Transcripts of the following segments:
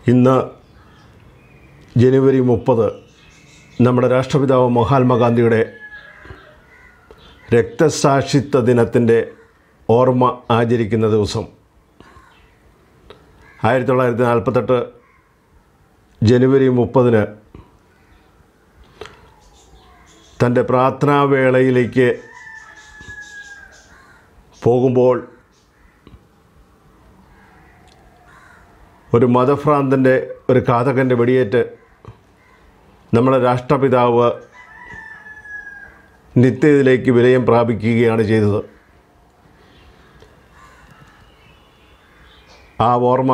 ഇന്ന് ജനുവരി മുപ്പത് നമ്മുടെ രാഷ്ട്രപിതാവ് മഹാത്മാഗാന്ധിയുടെ രക്തസാക്ഷിത്വ ദിനത്തിൻ്റെ ഓർമ്മ ആചരിക്കുന്ന ദിവസം ആയിരത്തി തൊള്ളായിരത്തി നാൽപ്പത്തെട്ട് ജനുവരി മുപ്പതിന് തൻ്റെ പ്രാർത്ഥനാവേളയിലേക്ക് പോകുമ്പോൾ ഒരു മതഭ്രാന്തൻ്റെ ഒരു ഘാതകൻ്റെ വെടിയേറ്റ് നമ്മുടെ രാഷ്ട്രപിതാവ് നിത്യതയിലേക്ക് വിലയം പ്രാപിക്കുകയാണ് ചെയ്തത് ആ ഓർമ്മ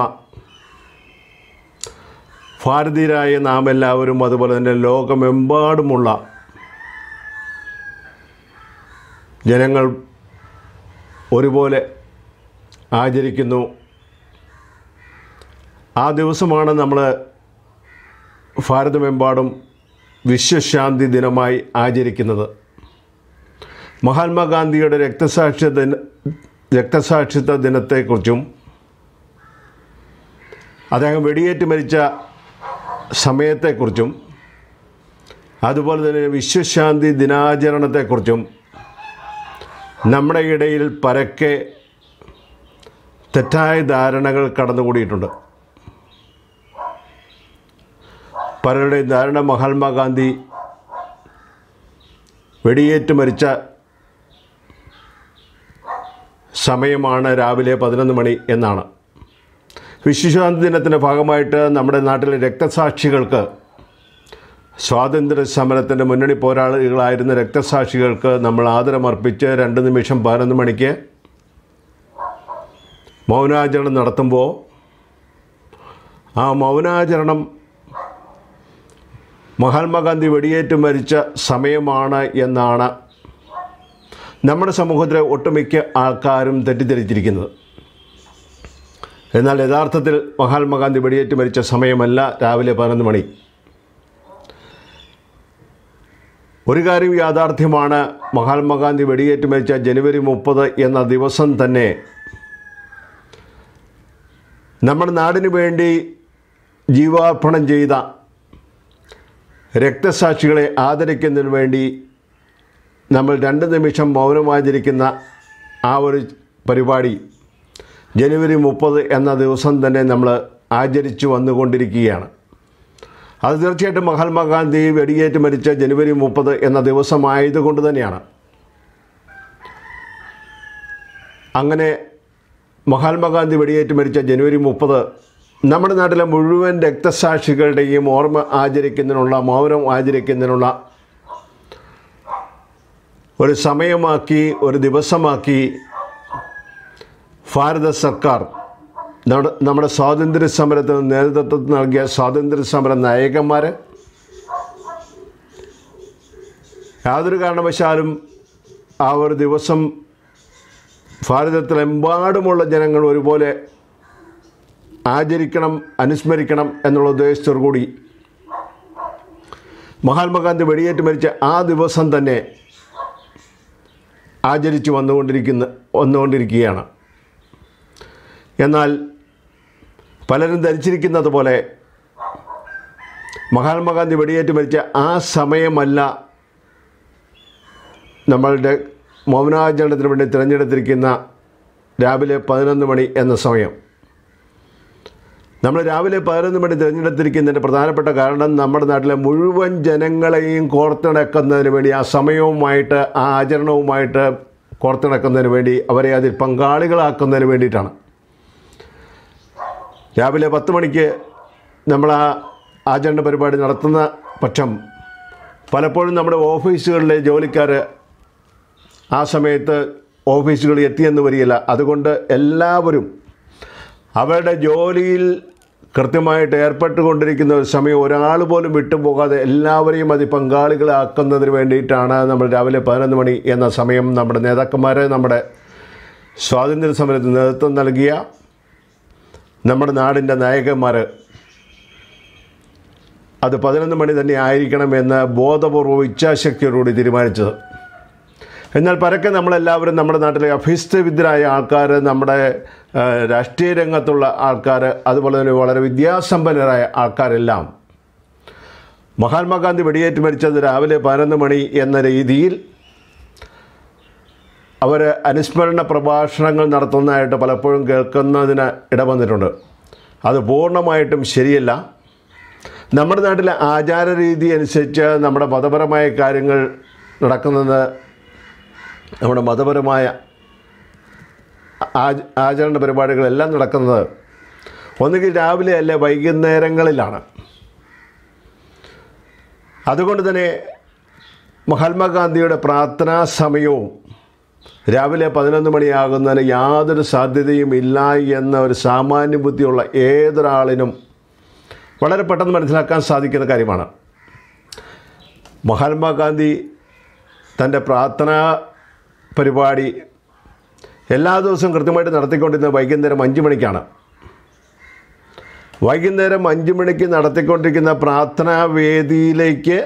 ഭാരതീയരായ നാം എല്ലാവരും അതുപോലെ തന്നെ ലോകമെമ്പാടുമുള്ള ജനങ്ങൾ ഒരുപോലെ ആചരിക്കുന്നു ആ ദിവസമാണ് നമ്മൾ ഭാരതമെമ്പാടും വിശ്വശാന്തി ദിനമായി ആചരിക്കുന്നത് മഹാത്മാഗാന്ധിയുടെ രക്തസാക്ഷ്യ ദിന രക്തസാക്ഷിത്വ ദിനത്തെക്കുറിച്ചും അദ്ദേഹം വെടിയേറ്റ് മരിച്ച സമയത്തെക്കുറിച്ചും അതുപോലെ തന്നെ വിശ്വശാന്തി ദിനാചരണത്തെക്കുറിച്ചും നമ്മുടെ ഇടയിൽ പരക്കെ തെറ്റായ ധാരണകൾ കടന്നുകൂടിയിട്ടുണ്ട് പലരുടെയും ധാരണ മഹാത്മാഗാന്ധി വെടിയേറ്റ് മരിച്ച സമയമാണ് രാവിലെ പതിനൊന്ന് മണി എന്നാണ് വിശ്വശാന്തി ദിനത്തിൻ്റെ ഭാഗമായിട്ട് നമ്മുടെ നാട്ടിലെ രക്തസാക്ഷികൾക്ക് സ്വാതന്ത്ര്യ സമരത്തിൻ്റെ മുന്നണി പോരാളികളായിരുന്ന രക്തസാക്ഷികൾക്ക് നമ്മൾ ആദരമർപ്പിച്ച് രണ്ട് നിമിഷം പതിനൊന്ന് മണിക്ക് മൗനാചരണം നടത്തുമ്പോൾ ആ മൗനാചരണം മഹാത്മാഗാന്ധി വെടിയേറ്റ് മരിച്ച സമയമാണ് എന്നാണ് നമ്മുടെ സമൂഹത്തിലെ ഒട്ടുമിക്ക ആൾക്കാരും തെറ്റിദ്ധരിച്ചിരിക്കുന്നത് എന്നാൽ യഥാർത്ഥത്തിൽ മഹാത്മാഗാന്ധി വെടിയേറ്റ് മരിച്ച സമയമല്ല രാവിലെ പതിനൊന്ന് മണി ഒരു കാര്യം യാഥാർത്ഥ്യമാണ് മഹാത്മാഗാന്ധി വെടിയേറ്റ് മരിച്ച ജനുവരി മുപ്പത് എന്ന ദിവസം തന്നെ നമ്മുടെ നാടിനു വേണ്ടി ജീവാർപ്പണം ചെയ്ത രക്തസാക്ഷികളെ ആദരിക്കുന്നതിന് വേണ്ടി നമ്മൾ രണ്ട് നിമിഷം മൗനമാചരിക്കുന്ന ആ ഒരു പരിപാടി ജനുവരി മുപ്പത് എന്ന ദിവസം തന്നെ നമ്മൾ ആചരിച്ചു വന്നുകൊണ്ടിരിക്കുകയാണ് അത് തീർച്ചയായിട്ടും മഹാത്മാഗാന്ധി വെടിയേറ്റ് മരിച്ച ജനുവരി മുപ്പത് എന്ന ദിവസമായതുകൊണ്ട് തന്നെയാണ് അങ്ങനെ മഹാത്മാഗാന്ധി വെടിയേറ്റ് മരിച്ച ജനുവരി മുപ്പത് നമ്മുടെ നാട്ടിലെ മുഴുവൻ രക്തസാക്ഷികളുടെയും ഓർമ്മ ആചരിക്കുന്നതിനുള്ള മൗനം ആചരിക്കുന്നതിനുള്ള ഒരു സമയമാക്കി ഒരു ദിവസമാക്കി ഭാരത സർക്കാർ നമ്മുടെ നമ്മുടെ സ്വാതന്ത്ര്യ സമരത്തിന് നേതൃത്വം നൽകിയ സ്വാതന്ത്ര്യ സമര നായകന്മാർ യാതൊരു കാരണവശാലും ആ ഒരു ദിവസം ഭാരതത്തിലെമ്പാടുമുള്ള ജനങ്ങൾ ഒരുപോലെ ആചരിക്കണം അനുസ്മരിക്കണം എന്നുള്ള ഉദ്ദേശത്തോടു കൂടി മഹാത്മാഗാന്ധി വെടിയേറ്റ് മരിച്ച ആ ദിവസം തന്നെ ആചരിച്ചു വന്നുകൊണ്ടിരിക്കുന്ന വന്നുകൊണ്ടിരിക്കുകയാണ് എന്നാൽ പലരും ധരിച്ചിരിക്കുന്നത് പോലെ മഹാത്മാഗാന്ധി വെടിയേറ്റ് മരിച്ച ആ സമയമല്ല നമ്മളുടെ മൗനാചരണത്തിന് വേണ്ടി തിരഞ്ഞെടുത്തിരിക്കുന്ന രാവിലെ പതിനൊന്ന് മണി എന്ന സമയം നമ്മൾ രാവിലെ പതിനൊന്ന് മണി തിരഞ്ഞെടുത്തിരിക്കുന്നതിൻ്റെ പ്രധാനപ്പെട്ട കാരണം നമ്മുടെ നാട്ടിലെ മുഴുവൻ ജനങ്ങളെയും കോർത്തിണക്കുന്നതിന് വേണ്ടി ആ സമയവുമായിട്ട് ആ ആചരണവുമായിട്ട് കോർത്തിണക്കുന്നതിന് വേണ്ടി അവരെ അതിൽ പങ്കാളികളാക്കുന്നതിന് വേണ്ടിയിട്ടാണ് രാവിലെ പത്ത് മണിക്ക് നമ്മൾ ആ ആചരണ പരിപാടി നടത്തുന്ന പക്ഷം പലപ്പോഴും നമ്മുടെ ഓഫീസുകളിലെ ജോലിക്കാർ ആ സമയത്ത് ഓഫീസുകളിൽ എത്തിയെന്ന് വരികയില്ല അതുകൊണ്ട് എല്ലാവരും അവരുടെ ജോലിയിൽ കൃത്യമായിട്ട് ഏർപ്പെട്ടുകൊണ്ടിരിക്കുന്ന ഒരു സമയം ഒരാൾ പോലും വിട്ടുപോകാതെ എല്ലാവരെയും അത് പങ്കാളികളാക്കുന്നതിന് വേണ്ടിയിട്ടാണ് നമ്മൾ രാവിലെ പതിനൊന്ന് മണി എന്ന സമയം നമ്മുടെ നേതാക്കന്മാരെ നമ്മുടെ സ്വാതന്ത്ര്യ സമരത്തിന് നേതൃത്വം നൽകിയ നമ്മുടെ നാടിൻ്റെ നായകന്മാർ അത് പതിനൊന്ന് മണി തന്നെ ആയിരിക്കണമെന്ന് ബോധപൂർവ്വ ഇച്ഛാശക്തിയോടുകൂടി തീരുമാനിച്ചത് എന്നാൽ പരക്കെ നമ്മളെല്ലാവരും നമ്മുടെ നാട്ടിലെ അഭ്യസ്തവിദ്യരായ ആൾക്കാർ നമ്മുടെ ആ, രാഷ്ട്രീയ രംഗത്തുള്ള ആൾക്കാർ അതുപോലെ തന്നെ വളരെ വിദ്യാസമ്പന്നരായ ആൾക്കാരെല്ലാം മഹാത്മാഗാന്ധി വെടിയേറ്റ് മരിച്ചത് രാവിലെ പതിനൊന്ന് മണി എന്ന രീതിയിൽ അവർ അനുസ്മരണ പ്രഭാഷണങ്ങൾ നടത്തുന്നതായിട്ട് പലപ്പോഴും കേൾക്കുന്നതിന് ഇടവന്നിട്ടുണ്ട് അത് പൂർണ്ണമായിട്ടും ശരിയല്ല നമ്മുടെ നാട്ടിലെ ആചാര രീതി അനുസരിച്ച് നമ്മുടെ മതപരമായ കാര്യങ്ങൾ നടക്കുന്നത് നമ്മുടെ മതപരമായ ആച ആചരണ പരിപാടികളെല്ലാം നടക്കുന്നത് ഒന്നുകിൽ രാവിലെ അല്ലെ വൈകുന്നേരങ്ങളിലാണ് അതുകൊണ്ട് തന്നെ മഹാത്മാഗാന്ധിയുടെ പ്രാർത്ഥനാ സമയവും രാവിലെ പതിനൊന്ന് മണിയാകുന്നതിന് യാതൊരു സാധ്യതയും ഇല്ല എന്ന ഒരു സാമാന്യ ബുദ്ധിയുള്ള ഏതൊരാളിനും വളരെ പെട്ടെന്ന് മനസ്സിലാക്കാൻ സാധിക്കുന്ന കാര്യമാണ് മഹാത്മാഗാന്ധി തൻ്റെ പ്രാർത്ഥനാ പരിപാടി എല്ലാ ദിവസവും കൃത്യമായിട്ട് നടത്തിക്കൊണ്ടിരുന്നത് വൈകുന്നേരം അഞ്ച് മണിക്കാണ് വൈകുന്നേരം അഞ്ച് മണിക്ക് നടത്തിക്കൊണ്ടിരിക്കുന്ന പ്രാർത്ഥനാ വേദിയിലേക്ക്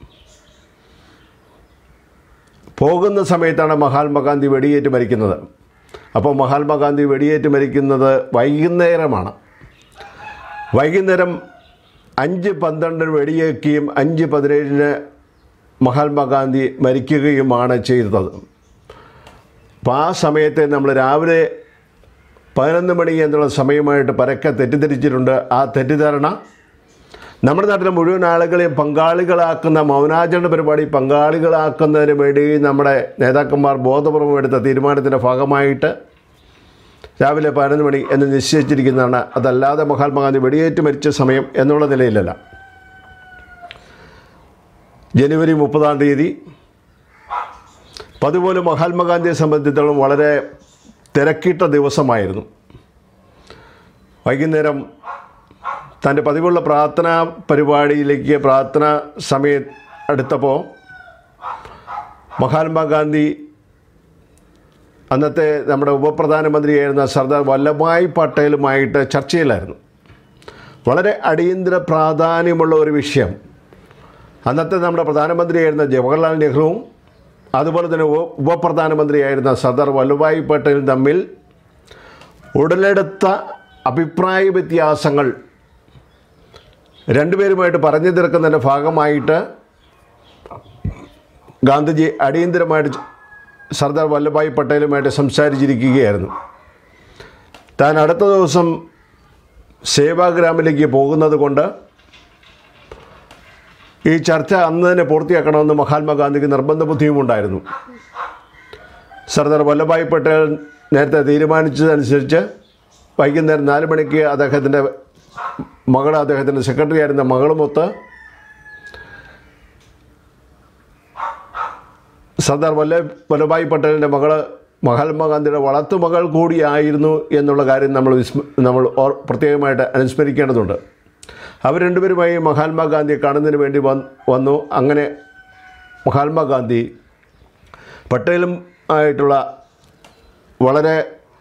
പോകുന്ന സമയത്താണ് മഹാത്മാഗാന്ധി വെടിയേറ്റ് മരിക്കുന്നത് അപ്പോൾ മഹാത്മാഗാന്ധി വെടിയേറ്റ് മരിക്കുന്നത് വൈകുന്നേരമാണ് വൈകുന്നേരം അഞ്ച് പന്ത്രണ്ടിന് വെടിയേക്കുകയും അഞ്ച് പതിനേഴിന് മഹാത്മാഗാന്ധി മരിക്കുകയുമാണ് ചെയ്തത് അപ്പോൾ ആ സമയത്തെ നമ്മൾ രാവിലെ പതിനൊന്ന് മണി എന്നുള്ള സമയമായിട്ട് പരക്കെ തെറ്റിദ്ധരിച്ചിട്ടുണ്ട് ആ തെറ്റിദ്ധാരണ നമ്മുടെ നാട്ടിലെ മുഴുവൻ ആളുകളെയും പങ്കാളികളാക്കുന്ന മൗനാചരണ പരിപാടി പങ്കാളികളാക്കുന്നതിന് വേണ്ടി നമ്മുടെ നേതാക്കന്മാർ ബോധപൂർവം എടുത്ത തീരുമാനത്തിൻ്റെ ഭാഗമായിട്ട് രാവിലെ പതിനൊന്ന് മണി എന്ന് നിശ്ചയിച്ചിരിക്കുന്നതാണ് അതല്ലാതെ മഹാത്മാഗാന്ധി വെടിയേറ്റ് മരിച്ച സമയം എന്നുള്ള നിലയിലല്ല ജനുവരി മുപ്പതാം തീയതി അപ്പം അതുപോലെ മഹാത്മാഗാന്ധിയെ സംബന്ധിച്ചിടത്തോളം വളരെ തിരക്കിട്ട ദിവസമായിരുന്നു വൈകുന്നേരം തൻ്റെ പതിവുള്ള പ്രാർത്ഥനാ പരിപാടിയിലേക്ക് പ്രാർത്ഥന സമയം അടുത്തപ്പോൾ മഹാത്മാഗാന്ധി അന്നത്തെ നമ്മുടെ ഉപപ്രധാനമന്ത്രിയായിരുന്ന സർദാർ വല്ലഭായ് പട്ടേലുമായിട്ട് ചർച്ചയിലായിരുന്നു വളരെ അടിയന്തര പ്രാധാന്യമുള്ള ഒരു വിഷയം അന്നത്തെ നമ്മുടെ പ്രധാനമന്ത്രിയായിരുന്ന ജവഹർലാൽ നെഹ്റുവും അതുപോലെ തന്നെ ഉപ ഉപപ്രധാനമന്ത്രിയായിരുന്ന സർദാർ വല്ലഭായ് പട്ടേലും തമ്മിൽ ഉടലെടുത്ത അഭിപ്രായ വ്യത്യാസങ്ങൾ രണ്ടുപേരുമായിട്ട് പറഞ്ഞു തീർക്കുന്നതിൻ്റെ ഭാഗമായിട്ട് ഗാന്ധിജി അടിയന്തരമായിട്ട് സർദാർ വല്ലഭായ് പട്ടേലുമായിട്ട് സംസാരിച്ചിരിക്കുകയായിരുന്നു താൻ അടുത്ത ദിവസം സേവാഗ്രാമിലേക്ക് പോകുന്നത് കൊണ്ട് ഈ ചർച്ച അന്ന് തന്നെ പൂർത്തിയാക്കണമെന്ന് മഹാത്മാഗാന്ധിക്ക് നിർബന്ധ ബുദ്ധിയും ഉണ്ടായിരുന്നു സർദാർ വല്ലഭായ് പട്ടേൽ നേരത്തെ തീരുമാനിച്ചതനുസരിച്ച് വൈകുന്നേരം നാല് മണിക്ക് അദ്ദേഹത്തിൻ്റെ മകൾ അദ്ദേഹത്തിൻ്റെ സെക്രട്ടറി ആയിരുന്ന മകളുമൊത്ത് സർദാർ വല്ല വല്ലഭായ് പട്ടേലിൻ്റെ മകള് മഹാത്മാഗാന്ധിയുടെ വളർത്തുമകൾ കൂടിയായിരുന്നു എന്നുള്ള കാര്യം നമ്മൾ വിസ്മ നമ്മൾ ഓർ പ്രത്യേകമായിട്ട് അനുസ്മരിക്കേണ്ടതുണ്ട് അവർ രണ്ടുപേരുമായി മഹാത്മാഗാന്ധിയെ കാണുന്നതിന് വേണ്ടി വന്ന് വന്നു അങ്ങനെ മഹാത്മാഗാന്ധി പട്ടേലും ആയിട്ടുള്ള വളരെ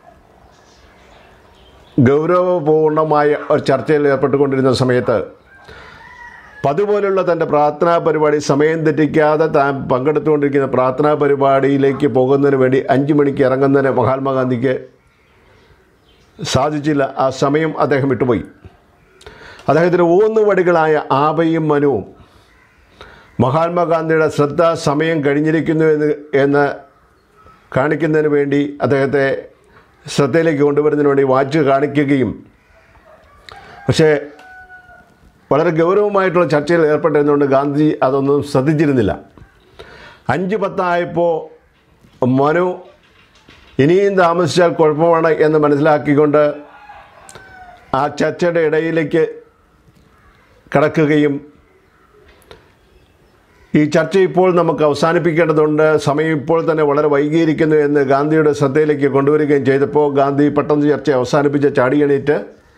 ഗൗരവപൂർണമായ ഒരു ചർച്ചയിൽ ഏർപ്പെട്ടുകൊണ്ടിരുന്ന സമയത്ത് പതുപോലുള്ള തൻ്റെ പ്രാർത്ഥനാ പരിപാടി സമയം തെറ്റിക്കാതെ താൻ പങ്കെടുത്തുകൊണ്ടിരിക്കുന്ന പ്രാർത്ഥനാ പരിപാടിയിലേക്ക് പോകുന്നതിന് വേണ്ടി അഞ്ച് മണിക്ക് ഇറങ്ങുന്നതിന് മഹാത്മാഗാന്ധിക്ക് സാധിച്ചില്ല ആ സമയം അദ്ദേഹം വിട്ടുപോയി അദ്ദേഹത്തിന് ഊന്നുവടികളായ ആബയും മനുവും മഹാത്മാഗാന്ധിയുടെ ശ്രദ്ധ സമയം കഴിഞ്ഞിരിക്കുന്നു എന്ന് എന്ന് കാണിക്കുന്നതിന് വേണ്ടി അദ്ദേഹത്തെ ശ്രദ്ധയിലേക്ക് കൊണ്ടുവരുന്നതിന് വേണ്ടി വാച്ച് കാണിക്കുകയും പക്ഷേ വളരെ ഗൗരവമായിട്ടുള്ള ചർച്ചയിൽ ഏർപ്പെട്ടിരുന്നുകൊണ്ട് ഗാന്ധി അതൊന്നും ശ്രദ്ധിച്ചിരുന്നില്ല അഞ്ച് പത്തായപ്പോൾ മനു ഇനിയും താമസിച്ചാൽ കുഴപ്പമാണ് എന്ന് മനസ്സിലാക്കിക്കൊണ്ട് ആ ചർച്ചയുടെ ഇടയിലേക്ക് കടക്കുകയും ഈ ചർച്ച ഇപ്പോൾ നമുക്ക് അവസാനിപ്പിക്കേണ്ടതുണ്ട് സമയം ഇപ്പോൾ തന്നെ വളരെ വൈകിയിരിക്കുന്നു എന്ന് ഗാന്ധിയുടെ ശ്രദ്ധയിലേക്ക് കൊണ്ടുവരികയും ചെയ്തപ്പോൾ ഗാന്ധി പെട്ടെന്ന് ചർച്ച അവസാനിപ്പിച്ച ചാടിയണീറ്റ്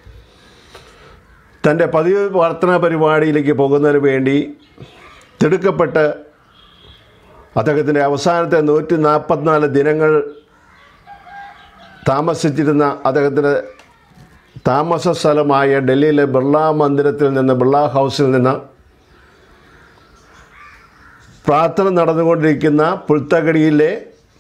തൻ്റെ പതിവ് പ്രാർത്ഥനാ പരിപാടിയിലേക്ക് പോകുന്നതിന് വേണ്ടി തിടുക്കപ്പെട്ട് അദ്ദേഹത്തിൻ്റെ അവസാനത്തെ നൂറ്റി നാൽപ്പത്തിനാല് ദിനങ്ങൾ താമസിച്ചിരുന്ന അദ്ദേഹത്തിൻ്റെ താമസ സ്ഥലമായ ഡൽഹിയിലെ ബിർള മന്ദിരത്തിൽ നിന്ന് ബിർള ഹൗസിൽ നിന്ന് പ്രാർത്ഥന നടന്നുകൊണ്ടിരിക്കുന്ന പുൽത്തകടിയിലെ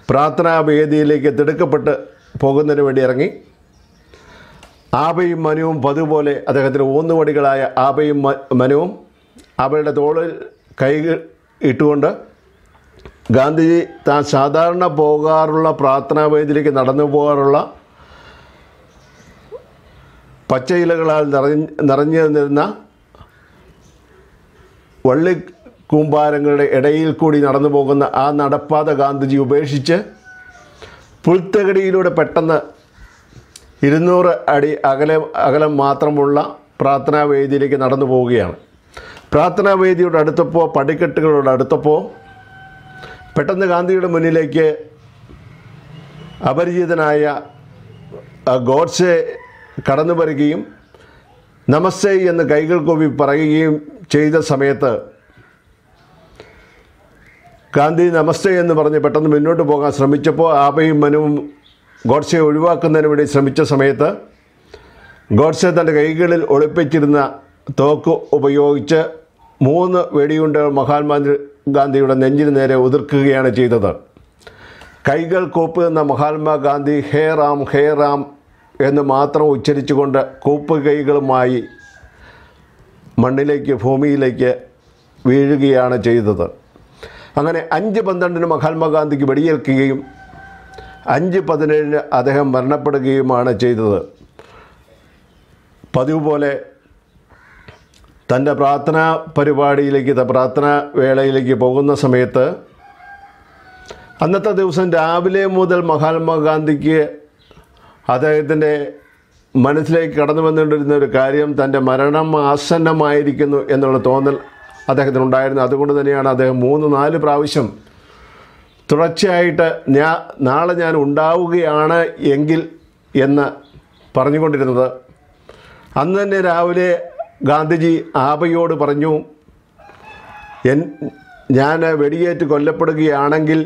പ്രാർത്ഥനാ വേദിയിലേക്ക് തിടുക്കപ്പെട്ട് പോകുന്നതിന് വേണ്ടി ഇറങ്ങി ആബയും മനുവും പതുപോലെ അദ്ദേഹത്തിന് ഊന്നുവടികളായ ആബയും മ- മനുവും അവരുടെ തോളിൽ കൈകൾ ഇട്ടുകൊണ്ട് ഗാന്ധിജി താൻ സാധാരണ പോകാറുള്ള പ്രാർത്ഥനാ വേദിയിലേക്ക് നടന്നു പോകാറുള്ള പച്ചയിലകളാൽ നിറഞ്ഞ് നിറഞ്ഞു നിന്നിരുന്ന വള്ളി കൂമ്പാരങ്ങളുടെ ഇടയിൽ കൂടി നടന്നു പോകുന്ന ആ നടപ്പാത ഗാന്ധിജി ഉപേക്ഷിച്ച് പുൽത്തകടിയിലൂടെ പെട്ടെന്ന് ഇരുന്നൂറ് അടി അകലെ അകലം മാത്രമുള്ള പ്രാർത്ഥനാ വേദിയിലേക്ക് നടന്നു പോവുകയാണ് പ്രാർത്ഥനാ വേദിയോട് അടുത്തപ്പോൾ പടിക്കെട്ടുകളോട് അടുത്തപ്പോൾ പെട്ടെന്ന് ഗാന്ധിയുടെ മുന്നിലേക്ക് അപരിചിതനായ ആ, ഗോഡ്സെ കടന്നു വരികയും നമസ്തേ എന്ന് കൈകൾ കൂപ്പി പറയുകയും ചെയ്ത സമയത്ത് ഗാന്ധി നമസ്തേ എന്ന് പറഞ്ഞ് പെട്ടെന്ന് മുന്നോട്ട് പോകാൻ ശ്രമിച്ചപ്പോൾ ആബയും മനുവും ഗോഡ്സെ ഒഴിവാക്കുന്നതിന് വേണ്ടി ശ്രമിച്ച സമയത്ത് ഗോഡ്സെ തൻ്റെ കൈകളിൽ ഒളിപ്പിച്ചിരുന്ന തോക്ക് ഉപയോഗിച്ച് മൂന്ന് വെടിയുണ്ടകൾ മഹാത്മാ ഗാന്ധിയുടെ നെഞ്ചിന് നേരെ ഉതിർക്കുകയാണ് ചെയ്തത് കൈകൾ കൂപ്പുന്ന മഹാത്മാഗാന്ധി ഹേ റാം ഹേ റാം എന്ന് മാത്രം ഉച്ചരിച്ചുകൊണ്ട് കൂപ്പ് കൈകളുമായി മണ്ണിലേക്ക് ഭൂമിയിലേക്ക് വീഴുകയാണ് ചെയ്തത് അങ്ങനെ അഞ്ച് പന്ത്രണ്ടിന് മഹാത്മാഗാന്ധിക്ക് വെടിയേൽക്കുകയും അഞ്ച് പതിനേഴിന് അദ്ദേഹം മരണപ്പെടുകയുമാണ് ചെയ്തത് പതിവ് പോലെ തൻ്റെ പ്രാർത്ഥനാ പരിപാടിയിലേക്ക് ത- പ്രാർത്ഥനാ വേളയിലേക്ക് പോകുന്ന സമയത്ത് അന്നത്തെ ദിവസം രാവിലെ മുതൽ മഹാത്മാഗാന്ധിക്ക് അദ്ദേഹത്തിൻ്റെ മനസ്സിലേക്ക് കടന്നു വന്നുകൊണ്ടിരുന്ന ഒരു കാര്യം തൻ്റെ മരണം ആസന്നമായിരിക്കുന്നു എന്നുള്ള തോന്നൽ അദ്ദേഹത്തിനുണ്ടായിരുന്നു അതുകൊണ്ട് തന്നെയാണ് അദ്ദേഹം മൂന്ന് നാല് പ്രാവശ്യം തുടർച്ചയായിട്ട് ഞാൻ നാളെ ഞാൻ ഉണ്ടാവുകയാണ് എങ്കിൽ എന്ന് പറഞ്ഞുകൊണ്ടിരുന്നത് അന്ന് തന്നെ രാവിലെ ഗാന്ധിജി ആബയോട് പറഞ്ഞു എൻ ഞാൻ വെടിയേറ്റ് കൊല്ലപ്പെടുകയാണെങ്കിൽ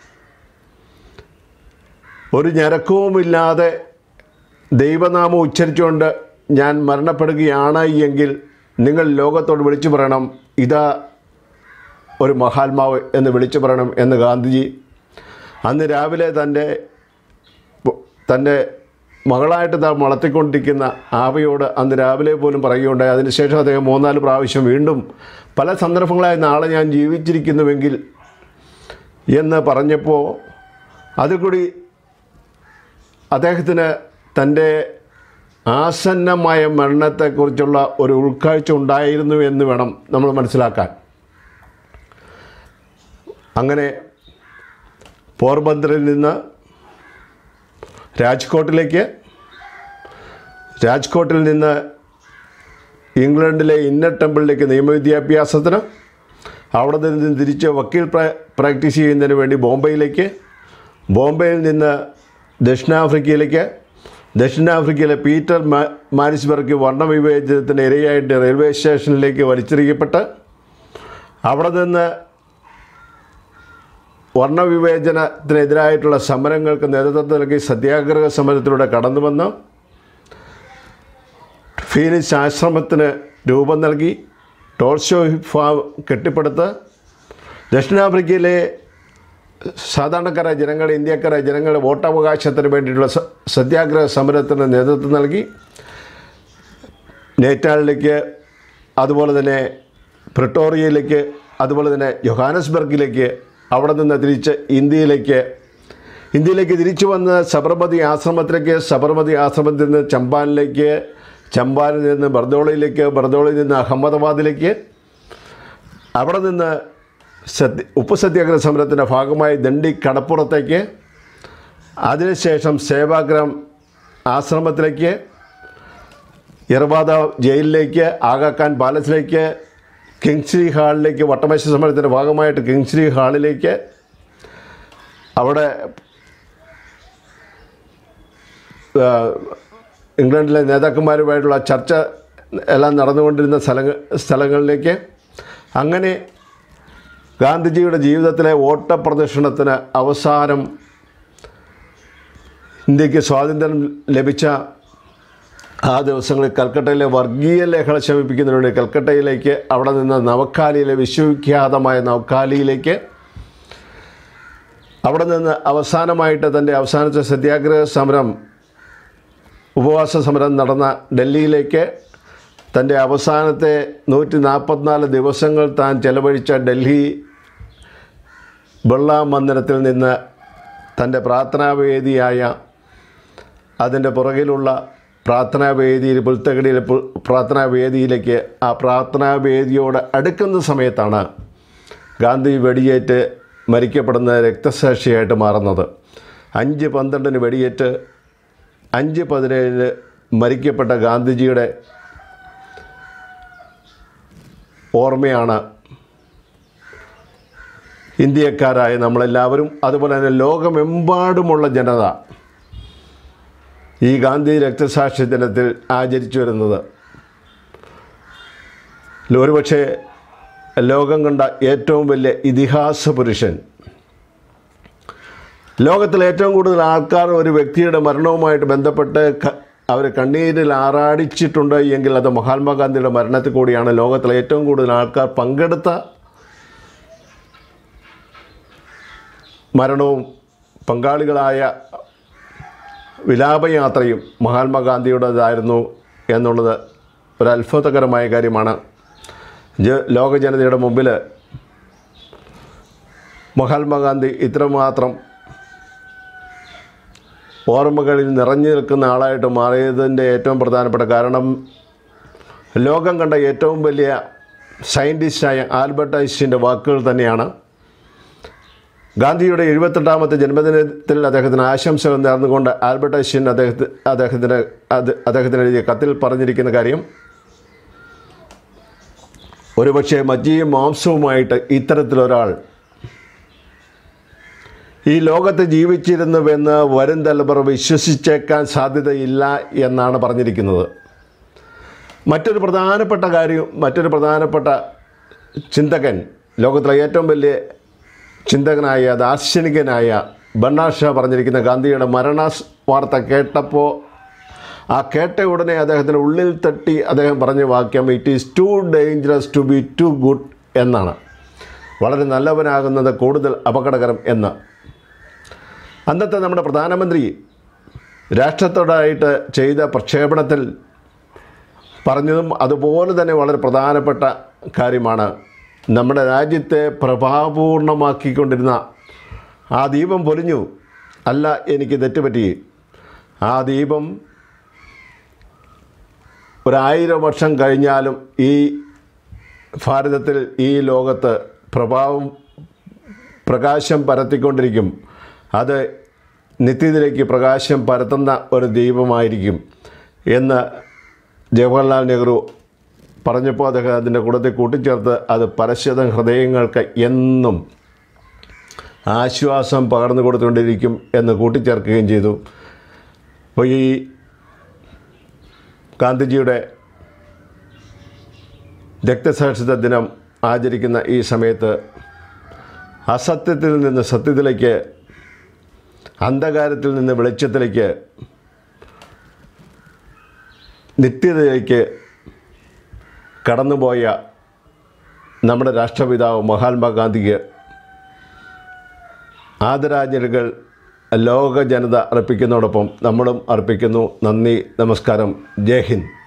ഒരു ഞരക്കവുമില്ലാതെ ദൈവനാമം ഉച്ചരിച്ചുകൊണ്ട് ഞാൻ മരണപ്പെടുകയാണ് എങ്കിൽ നിങ്ങൾ ലോകത്തോട് വിളിച്ചു പറയണം ഇതാ ഒരു മഹാത്മാവ് എന്ന് വിളിച്ചു പറയണം എന്ന് ഗാന്ധിജി അന്ന് രാവിലെ തൻ്റെ തൻ്റെ മകളായിട്ട് താൻ വളർത്തിക്കൊണ്ടിരിക്കുന്ന ആവയോട് അന്ന് രാവിലെ പോലും പറയുകയുണ്ടായി അതിനുശേഷം അദ്ദേഹം മൂന്നാല് പ്രാവശ്യം വീണ്ടും പല സന്ദർഭങ്ങളായി നാളെ ഞാൻ ജീവിച്ചിരിക്കുന്നുവെങ്കിൽ എന്ന് പറഞ്ഞപ്പോൾ അതിൽ കൂടി അദ്ദേഹത്തിന് തൻ്റെ ആസന്നമായ മരണത്തെക്കുറിച്ചുള്ള ഒരു ഉൾക്കാഴ്ച ഉണ്ടായിരുന്നു എന്ന് വേണം നമ്മൾ മനസ്സിലാക്കാൻ അങ്ങനെ പോർബന്തറിൽ നിന്ന് രാജ്കോട്ടിലേക്ക് രാജ്കോട്ടിൽ നിന്ന് ഇംഗ്ലണ്ടിലെ ഇന്നർ ടെമ്പിളിലേക്ക് നിയമവിദ്യാഭ്യാസത്തിന് അവിടെ നിന്ന് തിരിച്ച് വക്കീൽ പ്രാ- പ്രാക്ടീസ് ചെയ്യുന്നതിന് വേണ്ടി ബോംബെയിലേക്ക് ബോംബെയിൽ നിന്ന് ദക്ഷിണാഫ്രിക്കയിലേക്ക് ദക്ഷിണാഫ്രിക്കയിലെ പീറ്റർ മാ- മാരിസ്ബർഗ് വർണ്ണവിവേചനത്തിന് ഇരയായിട്ട് റെയിൽവേ സ്റ്റേഷനിലേക്ക് വലിച്ചെറിയപ്പെട്ട് അവിടെ നിന്ന് വർണ്ണവിവേചനത്തിനെതിരായിട്ടുള്ള സമരങ്ങൾക്ക് നേതൃത്വം നൽകി സത്യാഗ്രഹ സമരത്തിലൂടെ കടന്നു വന്ന് ഫീനിക്സ് ആശ്രമത്തിന് രൂപം നൽകി ടോൾഷോ ഫാം കെട്ടിപ്പടുത്ത് ദക്ഷിണാഫ്രിക്കയിലെ സാധാരണക്കാരായ ജനങ്ങൾ ഇന്ത്യക്കാരായ ജനങ്ങളുടെ വോട്ടവകാശത്തിന് വേണ്ടിയിട്ടുള്ള സ- സത്യാഗ്രഹ സമരത്തിന് നേതൃത്വം നൽകി നേറ്റാളിലേക്ക് അതുപോലെ തന്നെ പ്രിട്ടോറിയയിലേക്ക് അതുപോലെ തന്നെ ജൊഹാനസ്ബർഗിലേക്ക് അവിടെ നിന്ന് തിരിച്ച് ഇന്ത്യയിലേക്ക് ഇന്ത്യയിലേക്ക് തിരിച്ചു വന്ന് സബർമതി ആശ്രമത്തിലേക്ക് സബർമതി ആശ്രമത്തിൽ നിന്ന് ചമ്പാനിലേക്ക് ചമ്പാനിൽ നിന്ന് ബർദോളയിലേക്ക് ബർദോളയിൽ നിന്ന് അഹമ്മദാബാദിലേക്ക് അവിടെ നിന്ന് സത്യ ഉപ്പ് സത്യാഗ്രഹ സമരത്തിൻ്റെ ഭാഗമായി ദണ്ഡി കടപ്പുറത്തേക്ക് അതിനുശേഷം സേവാഗ്രാം ആശ്രമത്തിലേക്ക് ഇർവാദ ജയിലിലേക്ക് ആഗാഖാൻ പാലസിലേക്ക് കിങ്സ്ലി ഹാളിലേക്ക് വട്ടമേശ സമരത്തിൻ്റെ ഭാഗമായിട്ട് കിങ്സ്ലി ഹാളിലേക്ക് അവിടെ ആ, ഇംഗ്ലണ്ടിലെ നേതാക്കന്മാരുമായിട്ടുള്ള ചർച്ച എല്ലാം നടന്നുകൊണ്ടിരുന്ന സ്ഥലങ്ങൾ സ്ഥലങ്ങളിലേക്ക് അങ്ങനെ ഗാന്ധിജിയുടെ ജീവിതത്തിലെ ഓട്ടപ്രദർശനത്തിന് അവസാനം ഇന്ത്യക്ക് സ്വാതന്ത്ര്യം ലഭിച്ച ആ ദിവസങ്ങളിൽ കൽക്കട്ടയിലെ വർഗീയ ലഹള ശമിപ്പിക്കുന്നതിന് വേണ്ടി കൽക്കട്ടയിലേക്ക് അവിടെ നിന്ന് നവക്കാലിയിലെ വിശ്വവിഖ്യാതമായ നവക്കാലിയിലേക്ക് അവിടെ നിന്ന് അവസാനമായിട്ട് തൻ്റെ അവസാനത്തെ സത്യാഗ്രഹ സമരം ഉപവാസ സമരം നടന്ന ഡൽഹിയിലേക്ക് തൻ്റെ അവസാനത്തെ നൂറ്റി നാൽപ്പത്തിനാല് ദിവസങ്ങൾ താൻ ചെലവഴിച്ച ഡൽഹി ബിർള മന്ദിരത്തിൽ നിന്ന് തൻ്റെ പ്രാർത്ഥനാവേദിയായ അതിൻ്റെ പുറകിലുള്ള പ്രാർത്ഥനാവേദിയിൽ പുൽത്തകടിയിലെ പു- പ്രാർത്ഥനാവേദിയിലേക്ക് ആ പ്രാർത്ഥനാവേദിയോട് അടുക്കുന്ന സമയത്താണ് ഗാന്ധി വെടിയേറ്റ് മരിക്കപ്പെടുന്ന രക്തസാക്ഷിയായിട്ട് മാറുന്നത് അഞ്ച് പന്ത്രണ്ടിന് വെടിയേറ്റ് അഞ്ച് പതിനേഴിന് മരിക്കപ്പെട്ട ഗാന്ധിജിയുടെ ഓർമ്മയാണ് ഇന്ത്യക്കാരായ നമ്മളെല്ലാവരും അതുപോലെ തന്നെ ലോകമെമ്പാടുമുള്ള ജനത ഈ ഗാന്ധി രക്തസാക്ഷി ദിനത്തിൽ ആചരിച്ചു വരുന്നത് ഒരുപക്ഷെ ലോകം കണ്ട ഏറ്റവും വലിയ ഇതിഹാസ പുരുഷൻ ലോകത്തിൽ ഏറ്റവും കൂടുതൽ ആൾക്കാർ ഒരു വ്യക്തിയുടെ മരണവുമായിട്ട് ബന്ധപ്പെട്ട് ക- അവർ കണ്ണീരിൽ ആറാടിച്ചിട്ടുണ്ട് എങ്കിൽ അത് മഹാത്മാഗാന്ധിയുടെ മരണത്തിൽ കൂടിയാണ് ലോകത്തിലെ ഏറ്റവും കൂടുതൽ ആൾക്കാർ പങ്കെടുത്ത മരണവും പങ്കാളികളായ വിലാപയാത്രയും മഹാത്മാഗാന്ധിയുടേതായിരുന്നു എന്നുള്ളത് ഒരു അത്ഭുതകരമായ കാര്യമാണ് ജ ലോക ജനതയുടെ മുമ്പിൽ മഹാത്മാഗാന്ധി ഇത്രമാത്രം ഓർമ്മകളിൽ നിറഞ്ഞു നിൽക്കുന്ന ആളായിട്ട് മാറിയതിൻ്റെ ഏറ്റവും പ്രധാനപ്പെട്ട കാരണം ലോകം കണ്ട ഏറ്റവും വലിയ സയൻറ്റിസ്റ്റായ ആൽബർട്ട് ഐൻസ്റ്റീൻ്റെ വാക്കുകൾ തന്നെയാണ് ഗാന്ധിയുടെ എഴുപത്തെട്ടാമത്തെ ജന്മദിനത്തിൽ അദ്ദേഹത്തിന് ആശംസകൾ നേർന്നുകൊണ്ട് ആൽബർട്ട് ഐൻസ്റ്റീൻ അദ്ദേഹത്തിന് അദ്ദേഹത്തിന് അത് അദ്ദേഹത്തിന് എഴുതിയ കത്തിൽ പറഞ്ഞിരിക്കുന്ന കാര്യം ഒരുപക്ഷെ മജ്ജിയും മാംസവുമായിട്ട് ഇത്തരത്തിലൊരാൾ ഈ ലോകത്ത് ജീവിച്ചിരുന്നുവെന്ന് വരും തലമുറ വിശ്വസിച്ചേക്കാൻ സാധ്യതയില്ല എന്നാണ് പറഞ്ഞിരിക്കുന്നത് മറ്റൊരു പ്രധാനപ്പെട്ട കാര്യം മറ്റൊരു പ്രധാനപ്പെട്ട ചിന്തകൻ ലോകത്തിലെ ഏറ്റവും വലിയ ചിന്തകനായ ദാർശനികനായ ബണ്ണാഷ പറഞ്ഞിരിക്കുന്ന ഗാന്ധിയുടെ മരണ സ് വാർത്ത കേട്ടപ്പോൾ ആ കേട്ട ഉടനെ അദ്ദേഹത്തിന് ഉള്ളിൽ തട്ടി അദ്ദേഹം പറഞ്ഞ വാക്യം it is too dangerous to be too good എന്നാണ് വളരെ നല്ലവനാകുന്നത് കൂടുതൽ അപകടകരം എന്ന് അന്നത്തെ നമ്മുടെ പ്രധാനമന്ത്രി രാഷ്ട്രത്തോടായിട്ട് ചെയ്ത പ്രക്ഷേപണത്തിൽ പറഞ്ഞതും അതുപോലെ തന്നെ വളരെ പ്രധാനപ്പെട്ട കാര്യമാണ് നമ്മുടെ രാജ്യത്തെ പ്രഭാപൂർണമാക്കിക്കൊണ്ടിരുന്ന ആ ദീപം പൊലിഞ്ഞു അല്ല എനിക്ക് തെറ്റുപറ്റി ആ ദീപം ഒരായിരം വർഷം കഴിഞ്ഞാലും ഈ ഭാരതത്തിൽ ഈ ലോകത്ത് പ്രഭാവം പ്രകാശം പരത്തിക്കൊണ്ടിരിക്കും അത് നിത്യത്തിലേക്ക് പ്രകാശം പരത്തുന്ന ഒരു ദീപമായിരിക്കും എന്ന് ജവഹർലാൽ നെഹ്റു പറഞ്ഞപ്പോൾ അദ്ദേഹം അതിൻ്റെ കൂട്ടത്തിൽ കൂട്ടിച്ചേർത്ത് അത് പരസ്യത ഹൃദയങ്ങൾക്ക് എന്നും ആശ്വാസം പകർന്നു കൊടുത്തുകൊണ്ടിരിക്കും എന്ന് കൂട്ടിച്ചേർക്കുകയും ചെയ്തു അപ്പോൾ ഈ ഗാന്ധിജിയുടെ രക്തസാക്ഷിത ദിനം ആചരിക്കുന്ന ഈ സമയത്ത് അസത്യത്തിൽ നിന്ന് സത്യത്തിലേക്ക് അന്ധകാരത്തിൽ നിന്ന് വെളിച്ചത്തിലേക്ക് നിത്യതയിലേക്ക് കടന്നുപോയ നമ്മുടെ രാഷ്ട്രപിതാവ് മഹാത്മാഗാന്ധിക്ക് ആദരാഞ്ജലികൾ ലോക ജനത അർപ്പിക്കുന്നതോടൊപ്പം നമ്മളും അർപ്പിക്കുന്നു നന്ദി നമസ്കാരം ജയ് ഹിന്ദ്